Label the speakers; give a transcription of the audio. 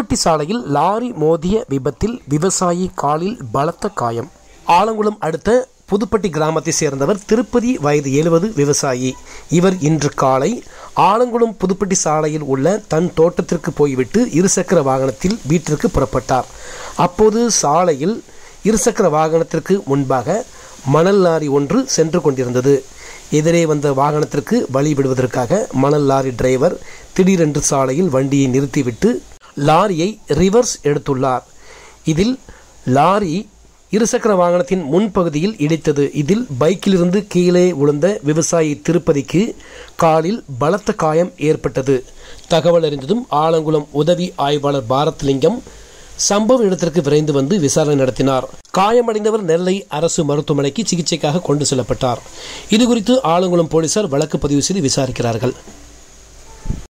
Speaker 1: புதுப்பட்டி சாலையில் லாரி மோதிய விபத்தில் விவசாயி காலில் பலத்த காயம் ஆலங்குளம் அடுத்த புதுப்பட்டி கிராமத்தை சேர்ந்தவர் திருப்பதி வயது எழுபது விவசாயி இவர் இன்று காலை ஆலங்குளம் புதுப்பட்டி சாலையில் உள்ள தன் தோட்டத்திற்கு போய்விட்டு இருசக்கர வாகனத்தில் வீட்டிற்கு புறப்பட்டார் அப்போது சாலையில் இருசக்கர வாகனத்திற்கு முன்பாக மணல் லாரி ஒன்று சென்று கொண்டிருந்தது எதிரே வந்த வாகனத்திற்கு வழி விடுவதற்காக மணல் லாரி டிரைவர் திடீரென்று சாலையில் வண்டியை நிறுத்திவிட்டு லாரியை ரிவர்ஸ் எடுத்துள்ளார் இதில் லாரி இருசக்கர வாகனத்தின் முன்பகுதியில் இடித்தது இதில் பைக்கிலிருந்து கீழே விழுந்த விவசாயி திருப்பதிக்கு காலில் பலத்த காயம் ஏற்பட்டது தகவல் அறிந்ததும் ஆலங்குளம் உதவி ஆய்வாளர் பாரத்லிங்கம் சம்பவ இடத்திற்கு விரைந்து வந்து விசாரணை நடத்தினார் காயமடைந்தவர் நெல்லை அரசு மருத்துவமனைக்கு சிகிச்சைக்காக கொண்டு செல்லப்பட்டார் இதுகுறித்து ஆலங்குளம் போலீசார் வழக்கு பதிவு செய்து விசாரிக்கிறார்கள்